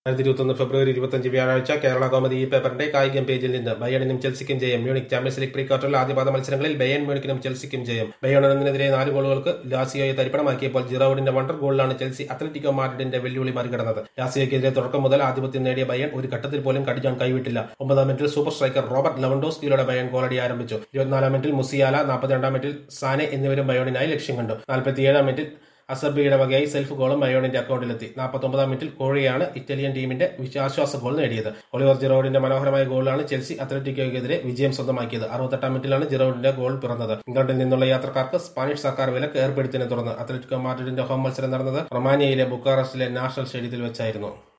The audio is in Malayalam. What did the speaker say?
രണ്ടായിരത്തി ഇരുപത്തൊന്ന് ഫെബ്രുവരി ഇരുപത്തഞ്ച് വ്യാഴാഴ്ച കേരള കോമഡി ഈ പേപ്പറിന്റെ കായികം പേജിൽ നിന്ന് ബയണിനും ചെൽസിക്കും ജയം മ്യൂണിക് ചാമ്പ്യൻസ് ലീഗ് പ്രീ ക്വാർട്ടറിൽ ആദ്യപാദ മത്സരങ്ങളിൽ ബയൺ മ്യൂണിക്കിനും ചെൽസിക്കും ജയം ബയൺ ഒന്നിനെതിരെ നാല് ഗോളുകൾക്ക് ലാസിയോയെ തരിപ്പണമാക്കിയപ്പോൾ ജിറോഡിന്റെ വണ്ടർ ഗോളിലാണ് ചെൽസി അത്ലറ്റിക്കോ മാഡ്രിഡിന്റെ വെല്ലുവിളി മറികടന്നത് ലാസിയോയ്ക്കെതിരെ തുടക്കം മുതൽ ആധിപത്യം നേടിയ ബയൺ ഒരു ഘട്ടത്തിൽ പോലും കടിക്കാൻ കൈവിട്ടില്ല ഒമ്പതാം മിനിറ്റിൽ സൂപ്പർ സ്ട്രൈക്കർ റോബർട്ട് ലവൻഡോസ്കിയിലൂടെ ബയൺ ഗോളടി ആരംഭിച്ചു ഇരുപത്തിനാലാം മിനിറ്റിൽ മുസിയാല നാൽപ്പത്തിരണ്ടാം മിനിറ്റിൽ സാനെ എന്നിവരും ബയോണിനായി ലക്ഷ്യം കണ്ടു നാൽപ്പത്തിയേഴാം മിനിറ്റിൽ അസർബിയുടെ വകയായി സെൽഫ് ഗോളും മയോണിന്റെ അക്കൗണ്ടിലെത്തി നാൽപ്പത്തൊമ്പതാം മിനിറ്റിൽ കോഴിയാണ് ഇറ്റാലിയൻ ടീമിന്റെ ആശ്വാസ ഗോൾ നേടിയത് ഒളിവർ ജിറോഡിന്റെ മനോഹരമായ ഗോളാണ് ചെൽസി അത്ലറ്റിക്കോയ്ക്കെതിരെ വിജയം സ്വന്തമാക്കിയത് അറുപത്തെട്ടാം മിനിറ്റിലാണ് ജിറോഡിന്റെ ഗോൾ പിറന്നത് ഇംഗ്ലണ്ടിൽ നിന്നുള്ള യാത്രക്കാർക്ക് സ്പാനിഷ് സർക്കാർ വിലക്ക് ഏർപ്പെടുത്തിയതിനെ തുടർന്ന് അത്ലറ്റിക്കോ മാഡ്രിഡിന്റെ ഹോം മത്സരം നടന്നത് റൊമാനിയയിലെ ബുക്കാറസ്റ്റിലെ നാഷണൽ സ്റ്റേഡിയത്തിൽ വെച്ചായിരുന്നു